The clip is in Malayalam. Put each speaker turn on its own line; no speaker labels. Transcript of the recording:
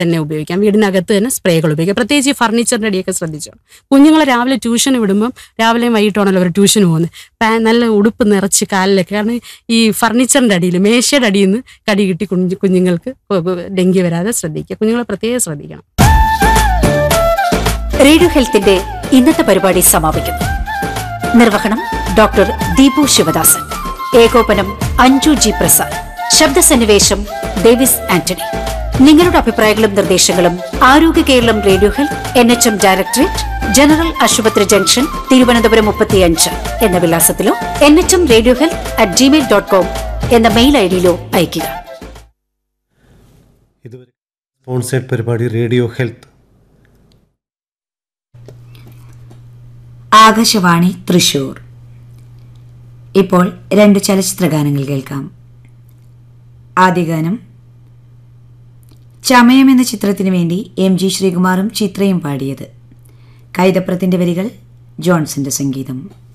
തന്നെ ഉപയോഗിക്കാം വീടിനകത്ത് തന്നെ സ്പ്രേകൾ ഉപയോഗിക്കാം പ്രത്യേകിച്ച് ഈ ഫർണിച്ചറിൻ്റെ അടിയൊക്കെ ശ്രദ്ധിച്ചോ കുഞ്ഞുങ്ങളെ രാവിലെ ട്യൂഷന് വിടുമ്പം രാവിലെയും വൈകിട്ടാണല്ലോ അവർ ട്യൂഷന് പോകുന്നത് പാ നല്ല ഉടുപ്പ് നിറച്ച് കാലിലൊക്കെ കാരണം ഈ ഫർണിച്ചറിൻ്റെ അടിയിൽ മേശയുടെ അടിയിൽ നിന്ന് കടി കിട്ടി കുഞ്ഞു കുഞ്ഞുങ്ങൾക്ക് ഡെങ്കി വരാതെ ശ്രദ്ധിക്കുക കുഞ്ഞുങ്ങളെ പ്രത്യേകം ശ്രദ്ധിക്കണം
റേഡിയോ ഹെൽത്തിന്റെ ഇന്നത്തെ പരിപാടി സമാപിക്കുന്നു നിർവഹണം ഡോക്ടർ ദീപു ശിവദാസൻ ഏകോപനം അഞ്ജു ജി പ്രസാദ് ശബ്ദസന്നിവേശം ഡേവിസ് ആന്റണി നിങ്ങളുടെ അഭിപ്രായങ്ങളും നിർദ്ദേശങ്ങളും Arogya Keralam radio health N H M directorate general ആശുപത്രി ജംഗ്ഷൻ തിരുവനന്തപുരം മുപ്പത്തിയഞ്ച് എന്ന വിലാസത്തിലോ N H M radio health at Gmail dot com എന്ന മെയിൽ ഐ ഡിയിലോ അയയ്ക്കുക
ഇതുവരെ സ്പോൺസേഡ് പരിപാടി റേഡിയോ ഹെൽത്ത്
ആകാശവാണി തൃശൂർ ഇപ്പോൾ രണ്ട് ചലച്ചിത്ര ഗാനങ്ങൾ കേൾക്കാം ആദ്യ ഗാനം ചമയം എന്ന ചിത്രത്തിനു വേണ്ടി എം ജി ശ്രീകുമാറും ചിത്രയും പാടിയത് കൈതപ്രത്തിന്റെ വരികൾ ജോൺസന്റെ സംഗീതം